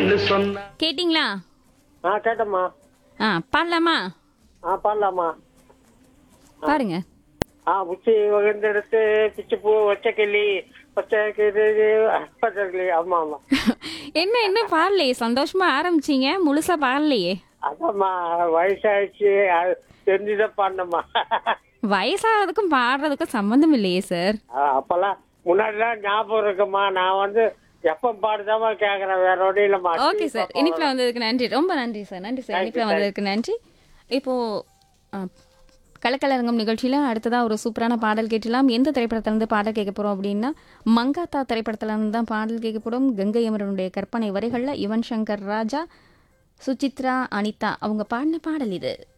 பெண்ணு சொன்னா கேட்டிங்களா ஆ கேட்டம்மா ஆ பாடலாமா ஆ பாடலாமா பாருங்க ஆ உச்சி வகுந்தெடுத்து பிச்சு பூ ஒச்சை கிளி ஒச்சை கிளி பச்சை கிளி ஆமா ஆமா என்ன என்ன பாடலையே சந்தோஷமா ஆரம்பிச்சீங்க முழுசா பாடலையே அதாம்மா வயசாயிடுச்சு அது தெரிஞ்சுதான் பாடணுமா வயசாகிறதுக்கும் பாடுறதுக்கும் சம்மந்தம் இல்லையே சார் ஆ, அப்பெல்லாம் முன்னாடிலாம் ஞாபகம் இருக்குமா நான் வந்து எப்ப பாடுதாமா கேக்குறேன் வேற ஒன்றும் இல்லம்மா ஓகே சார் இனிப்பில் வந்ததுக்கு நன்றி ரொம்ப நன்றி சார் நன்றி சார் இனிப்பில் வந்ததுக்கு நன்றி இப்போ ஆ, கலக்கலரங்கம் நிகழ்ச்சியில் அடுத்ததாக ஒரு சூப்பரான பாடல் கேட்டலாம் எந்த திரைப்படத்திலிருந்து பாடல் கேட்க போகிறோம் அப்படின்னா மங்காத்தா திரைப்படத்திலிருந்து தான் பாடல் கேட்க போகிறோம் கங்கை அமரனுடைய கற்பனை வரிகளில் யுவன் சங்கர் ராஜா சுசித்ரா அனிதா அவங்க பாடின பாடல் இது